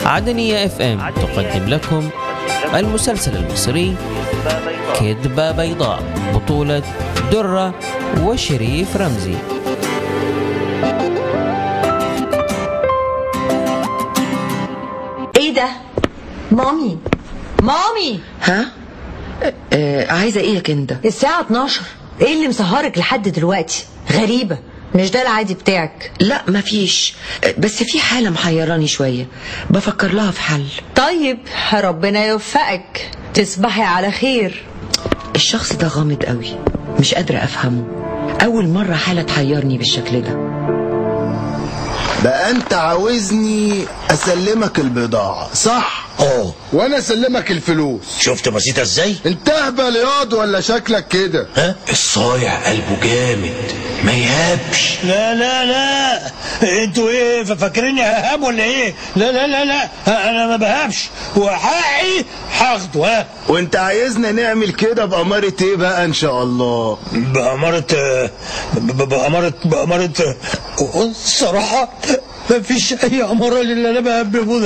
عدنية اف ام تقدم لكم المسلسل المصري كذبة بيضاء بطولة درة وشريف رمزي ايه ده مامي مامي ها آه عايزه ايه يا كنده الساعة 12 ايه اللي مسهرك لحد دلوقتي غريبة مش ده العادي بتاعك لا مفيش آه، بس في حاله محيراني شويه بفكر لها في حل طيب ربنا يوفقك تصبحي على خير الشخص ده غامض قوي مش قادره افهمه اول مره حاله تحيرني بالشكل ده بقى انت عاوزني اسلمك البضاعة صح اه وانا اسلمك الفلوس شفت بسيطة ازاي؟ انت اهبل ياض ولا شكلك كده ها؟ الصايع قلبه جامد ما يهابش لا لا لا انتوا ايه ف- فاكريني ههاب ولا ايه؟ لا لا لا لا انا ما بهابش وحقي هاخده ها وانت عايزنا نعمل كده بأمارة ايه بقى ان شاء الله بأمارة ب- ب- بأمارة بأمارة الصراحة ما فيش أي أمارة للي أنا بهببه ده